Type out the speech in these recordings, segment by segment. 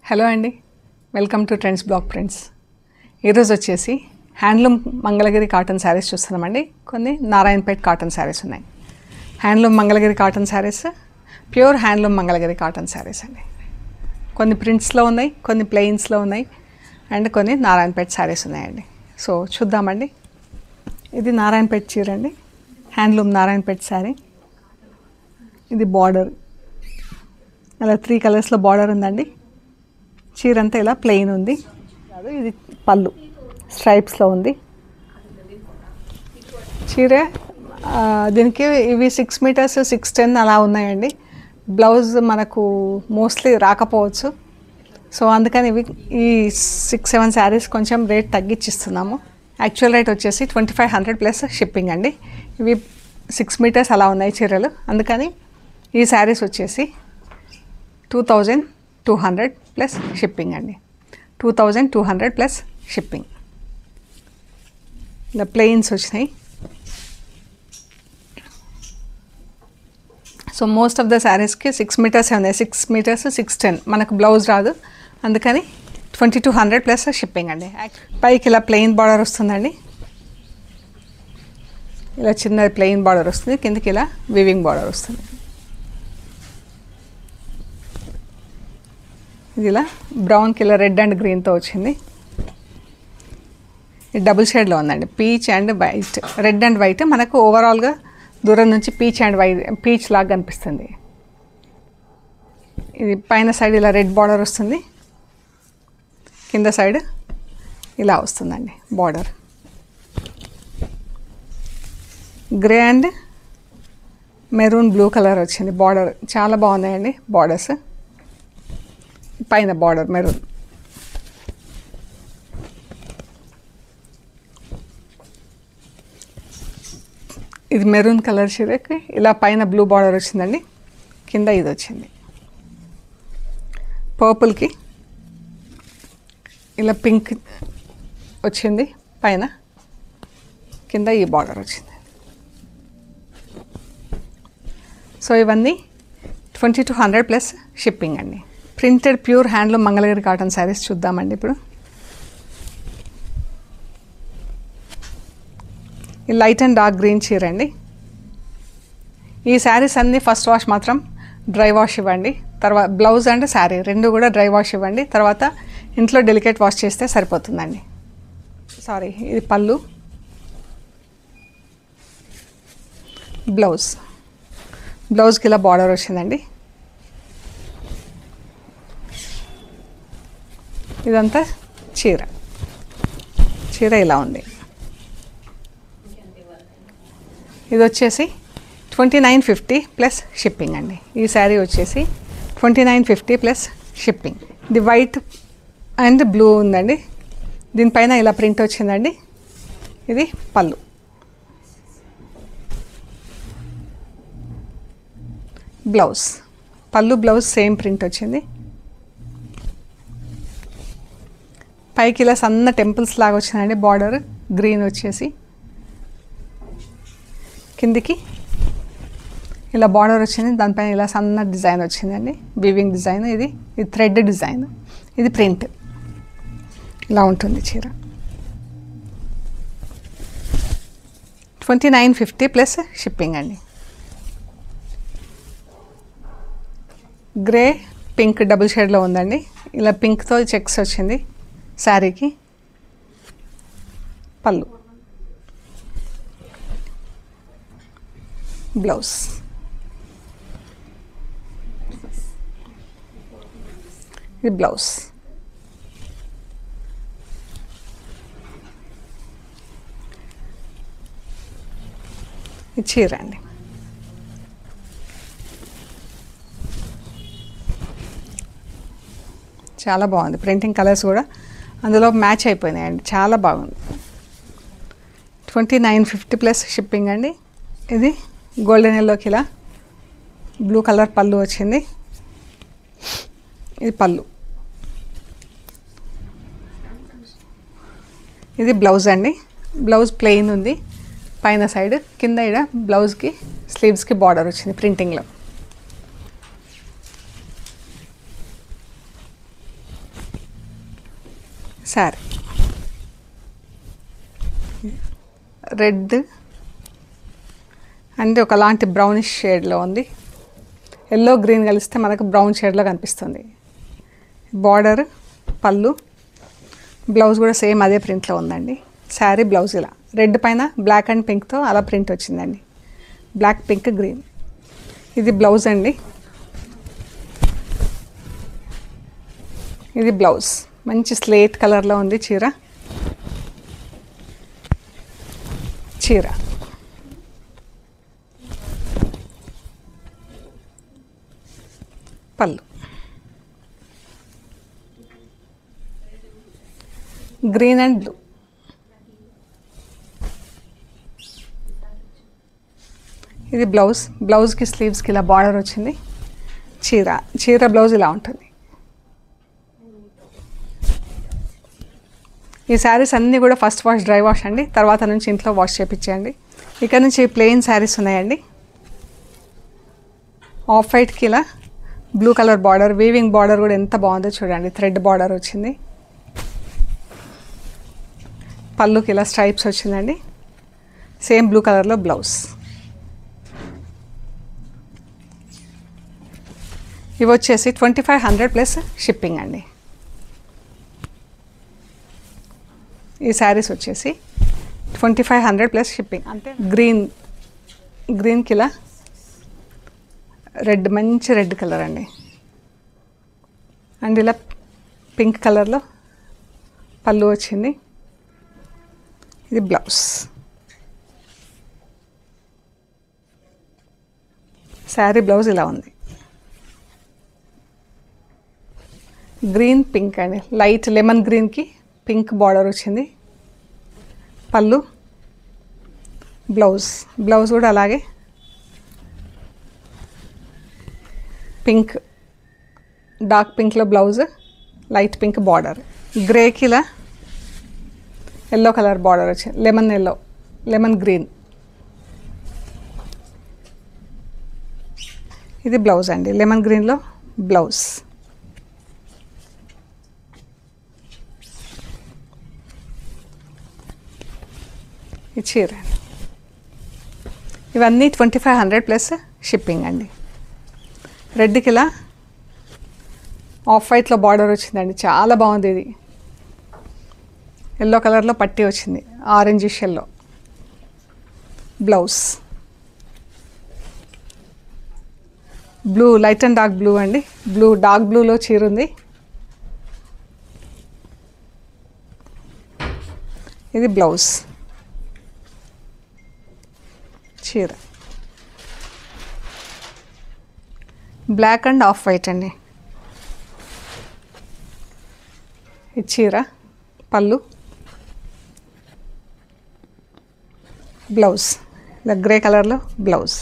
hello అండి welcome to Trends Block Prints ఈరోజు వచ్చేసి హ్యాండ్లూమ్ మంగళగిరి కాటన్ శారీస్ చూస్తున్నామండి కొన్ని నారాయణపేట్ కాటన్ శారీస్ ఉన్నాయి handloom Mangalagiri cotton saris pure handloom Mangalagiri cotton saris అండి కొన్ని ప్రింట్స్లో ఉన్నాయి కొన్ని ప్లెయిన్స్లో ఉన్నాయి అండ్ కొన్ని నారాయణపేట్ శారీస్ ఉన్నాయండి సో చూద్దామండి ఇది నారాయణపేట్ చీర అండి హ్యాండ్లూమ్ నారాయణపేట్ శారీ ఇది బార్డర్ అలా త్రీ కలర్స్లో బార్డర్ ఉందండి చీర అంతా ఇలా ప్లెయిన్ ఉంది కాదు ఇది పళ్ళు స్ట్రైప్స్లో ఉంది చీర ఆ, దీనికి ఇవి సిక్స్ మీటర్స్ సిక్స్ టెన్ అలా ఉన్నాయండి బ్లౌజ్ మనకు మోస్ట్లీ రాకపోవచ్చు సో అందుకని ఇవి ఈ సిక్స్ సెవెన్ శారీస్ కొంచెం రేట్ తగ్గించిస్తున్నాము యాక్చువల్ రేట్ వచ్చేసి twenty five hundred plus shipping అండి ఇవి సిక్స్ మీటర్స్ అలా ఉన్నాయి చీరలు అందుకని ఈ శారీస్ వచ్చేసి two thousand two hundred plus shipping అండి two thousand two hundred plus shipping ఇలా ప్లెయిన్స్ వచ్చినాయి సో మోస్ట్ ఆఫ్ ద శారీస్కి సిక్స్ మీటర్స్ ఉన్నాయి సిక్స్ మీటర్స్ సిక్స్ టెన్ మనకు బ్లౌజ్ రాదు అందుకని twenty two hundred plus shipping అండి పైకి ఇలా ప్లెయిన్ బార్డర్ వస్తుందండి ఇలా చిన్న ప్లెయిన్ బార్డర్ వస్తుంది కిందకి ఇలా వివింగ్ బార్డర్ వస్తుంది ఇది ఇలా బ్రౌన్కి ఇలా రెడ్ అండ్ గ్రీన్తో వచ్చింది ఇది డబుల్ షేడ్లో ఉందండి peach and white red and white మనకు ఓవరాల్గా దూరం నుంచి పీచ్ అండ్ వైట్ పీచ్ లాగా కనిపిస్తుంది ఇది పైన సైడ్ ఇలా రెడ్ బార్డర్ వస్తుంది కింద సైడ్ ఇలా వస్తుందండి border grey and maroon blue colour వచ్చింది బార్డర్ చాలా బాగున్నాయండి బార్డర్స్ పైన బార్డర్ మెరూన్ ఇది మెరూన్ కలర్ చీరకి ఇలా పైన బ్లూ బార్డర్ వచ్చిందండి కింద ఇది వచ్చింది పర్పుల్కి ఇలా పింక్ వచ్చింది పైన కింద ఈ బార్డర్ వచ్చింది సో ఇవన్నీ twenty two hundred plus shipping అండి printed pure handloom Mangalagiri cotton saris చూద్దామండి ఇప్పుడు ఈ లైట్ అండ్ డార్క్ గ్రీన్ చీర అండి ఈ శారీస్ అన్నీ ఫస్ట్ వాష్ మాత్రం డ్రై వాష్ ఇవ్వండి తర్వాత బ్లౌజ్ అండ్ శారీ రెండు కూడా డ్రై వాష్ ఇవ్వండి తర్వాత ఇంట్లో డెలికేట్ వాష్ చేస్తే సరిపోతుందండి సారీ ఇది పళ్ళు బ్లౌజ్ బ్లౌజ్కి ఇలా బార్డర్ వచ్చిందండి ఇదంతా చీర చీర ఇలా ఉంది ఇది వచ్చేసి twenty nine fifty plus shipping అండి ఈ శారీ వచ్చేసి twenty nine fifty plus shipping ఇది వైట్ అండ్ బ్లూ ఉందండి దీనిపైన ఇలా ప్రింట్ వచ్చిందండి ఇది పళ్ళు బ్లౌజ్ పళ్ళు బ్లౌజ్ సేమ్ ప్రింట్ వచ్చింది పైకి ఇలా సన్న టెంపుల్స్ లాగా వచ్చిందండి బార్డర్ గ్రీన్ వచ్చేసి కిందికి ఇలా బార్డర్ వచ్చింది దానిపైన ఇలా సన్న డిజైన్ వచ్చిందండి వీవింగ్ డిజైన్ ఇది ఇది థ్రెడ్ డిజైన్ ఇది ప్రింట్ ఇలా ఉంటుంది చీర twenty nine fifty plus shipping అండి గ్రే పింక్ డబుల్ షేడ్లో ఉందండి ఇలా పింక్తో చెక్స్ వచ్చింది శారీకి పళ్ళు బ్లౌజ్ ఇది బ్లౌజ్ ఇది చీర అండి చాలా బాగుంది ప్రింటింగ్ కలర్స్ కూడా అందులో మ్యాచ్ అయిపోయినాయండి చాలా బాగుంది twenty nine fifty plus shipping అండి ఇది గోల్డెన్ ఎల్లోకి ఇలా బ్లూ కలర్ పళ్ళు వచ్చింది ఇది పళ్ళు ఇది బ్లౌజ్ అండి బ్లౌజ్ ప్లెయిన్ ఉంది పైన సైడ్ కింద ఇక్కడ బ్లౌజ్కి స్లీవ్స్కి బార్డర్ వచ్చింది ప్రింటింగ్లో శారీ రెడ్ అండ్ ఒకలాంటి బ్రౌనిష్ షేడ్లో ఉంది ఎల్లో గ్రీన్ కలిస్తే మనకు బ్రౌన్ షేడ్లో కనిపిస్తుంది బార్డర్ పళ్ళు బ్లౌజ్ కూడా సేమ్ అదే ప్రింట్లో ఉందండి శారీ బ్లౌజ్ ఇలా రెడ్ పైన బ్లాక్ అండ్ పింక్తో అలా ప్రింట్ వచ్చిందండి బ్లాక్ పింక్ గ్రీన్ ఇది బ్లౌజ్ అండి ఇది బ్లౌజ్ మంచి స్లేట్ కలర్లో ఉంది చీర చీర పళ్ళు గ్రీన్ అండ్ బ్లూ ఇది బ్లౌజ్ బ్లౌజ్కి స్లీవ్స్కి ఇలా బార్డర్ వచ్చింది చీర చీర బ్లౌజ్ ఇలా ఉంటుంది ఈ శారీస్ అన్నీ కూడా ఫస్ట్ వాష్ డ్రై వాష్ అండి తర్వాత నుంచి ఇంట్లో వాష్ చేయించేయండి ఇక్కడ నుంచి ప్లెయిన్ శారీస్ ఉన్నాయండి ఆఫ్ వైట్కి ఇలా blue colour border weaving border కూడా ఎంత బాగుందో చూడండి థ్రెడ్ బార్డర్ వచ్చింది పళ్ళుకి ఇలా స్ట్రైప్స్ వచ్చిందండి సేమ్ బ్లూ కలర్లో బ్లౌజ్ ఇవి వచ్చేసి twenty five hundred plus shipping అండి ఈ శారీస్ వచ్చేసి twenty five hundred plus shipping అంటే గ్రీన్ గ్రీన్కి ఇలా రెడ్ మంచి రెడ్ కలర్ అండి అండ్ ఇలా పింక్ కలర్లో పళ్ళు వచ్చింది ఇది బ్లౌజ్ శారీ బ్లౌజ్ ఇలా ఉంది గ్రీన్ పింక్ అండి లైట్ లెమన్ గ్రీన్కి పింక్ బార్డర్ వచ్చింది పళ్ళు బ్లౌజ్ బ్లౌజ్ కూడా అలాగే పింక్ డార్క్ పింక్లో బ్లౌజ్ లైట్ పింక్ బార్డర్ గ్రేకి ఇలా ఎల్లో కలర్ బార్డర్ వచ్చింది లెమన్ ఎల్లో లెమన్ గ్రీన్ ఇది బ్లౌజ్ అండి లెమన్ గ్రీన్లో బ్లౌజ్ ఈ చీర ఇవన్నీ twenty five hundred plus shipping అండి రెడ్కి ఇలా ఆఫ్ వైట్లో బార్డర్ వచ్చిందండి చాలా బాగుంది ఇది ఎల్లో కలర్లో పట్టి వచ్చింది ఆరెంజ్ షెల్లో blouse blue light and dark blue అండి బ్లూ డార్క్ బ్లూలో చీర ఉంది ఇది బ్లౌజ్ చీర బ్లాక్ అండ్ ఆఫ్ వైట్ అండి ఈ చీర పళ్ళు బ్లౌజ్ ఇలా గ్రే కలర్లో blouse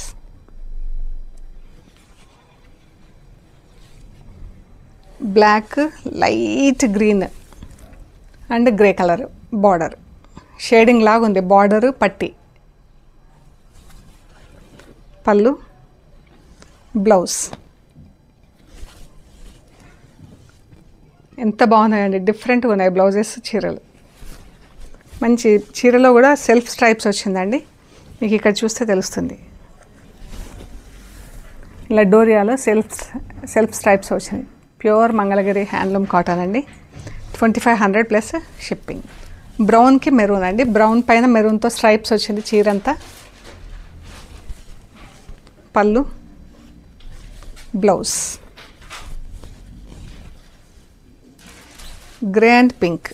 black light green and grey colour border shading లాగా ఉంది బార్డరు పట్టి పళ్ళు బ్లౌజ్ ఎంత బాగున్నాయండి డిఫరెంట్గా ఉన్నాయి బ్లౌజెస్ చీరలు మంచి చీరలో కూడా సెల్ఫ్ స్ట్రైప్స్ వచ్చిందండి మీకు ఇక్కడ చూస్తే తెలుస్తుంది ఇలా డోరియాలో సెల్ఫ్ సెల్ఫ్ స్ట్రైప్స్ వచ్చినాయి ప్యూర్ మంగళగిరి హ్యాండ్లూమ్ కాటన్ అండి twenty five hundred plus shipping బ్రౌన్కి మెరూన్ అండి బ్రౌన్ పైన మెరూన్తో స్ట్రైప్స్ వచ్చింది చీర అంతా పళ్ళు బ్లౌజ్ గ్రే అండ్ పింక్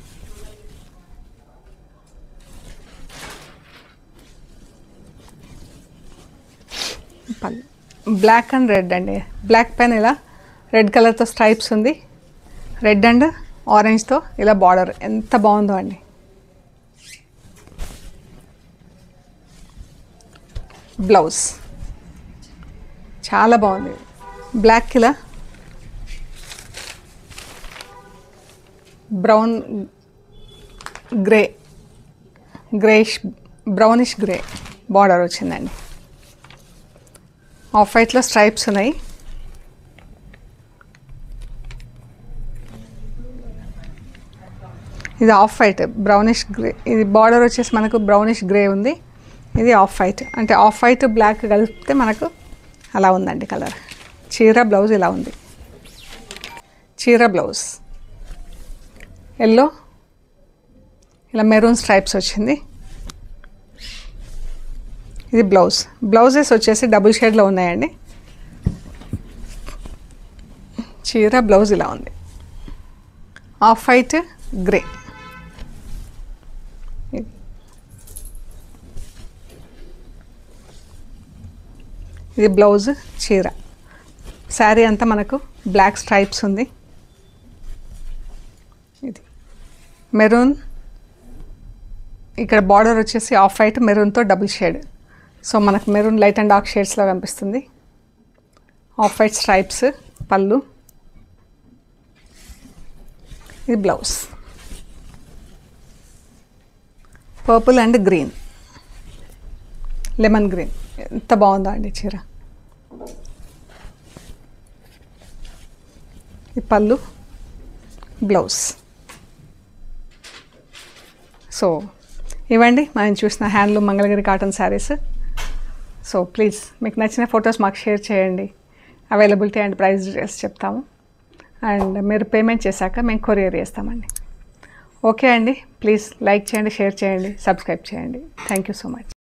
పళ్ళు బ్లాక్ అండ్ రెడ్ అండి బ్లాక్ పైన ఇలా రెడ్ కలర్తో స్ట్రైప్స్ ఉంది రెడ్ అండ్ ఆరెంజ్తో ఇలా బార్డర్ ఎంత బాగుందో అండి బ్లౌజ్ చాలా బాగుంది బ్లాక్ ఇలా brown grey greyish brownish grey border వచ్చిందండి ఆఫ్ వైట్లో స్ట్రైప్స్ ఉన్నాయి ఇది ఆఫ్ వైట్ బ్రౌనిష్ గ్రే ఇది బార్డర్ వచ్చేసి మనకు బ్రౌనిష్ గ్రే ఉంది ఇది ఆఫ్ వైట్ అంటే ఆఫ్ వైట్ బ్లాక్ కలిపితే మనకు అలా ఉందండి కలర్ చీర బ్లౌజ్ ఇలా ఉంది చీర బ్లౌజ్ ఎల్లో ఇలా మెరూన్ స్ట్రైప్స్ వచ్చింది ఇది బ్లౌజ్ బ్లౌజెస్ వచ్చేసి డబుల్ షేడ్లో ఉన్నాయండి చీర బ్లౌజ్ ఇలా ఉంది ఆఫ్ వైట్ గ్రే ఇది బ్లౌజ్ చీర శారీ అంతా మనకు బ్లాక్ స్ట్రైప్స్ ఉంది ఇది మెరూన్ ఇక్కడ బార్డర్ వచ్చేసి ఆఫ్ వైట్ మెరూన్తో డబుల్ షేడ్ సో మనకు మెరూన్ లైట్ అండ్ డార్క్ షేడ్స్లో కనిపిస్తుంది ఆఫ్ వైట్ స్ట్రైప్స్ పళ్ళు ఇది blouse purple and green lemon green ఎంత బాగుందో అండి చీర ఈ పళ్ళు బ్లౌజ్ సో ఇవ్వండి మనం చూసిన handloom Mangalagiri cotton saris so please మీకు నచ్చిన ఫొటోస్ మాకు షేర్ చేయండి అవైలబిలిటీ అండ్ ప్రైస్ డీటెయిల్స్ చెప్తాము అండ్ మీరు పేమెంట్ చేశాక మేము కొరియర్ చేస్తామండి ఓకే అండి ప్లీజ్ లైక్ చేయండి షేర్ చేయండి సబ్స్క్రైబ్ చేయండి థ్యాంక్ యూ సో మచ్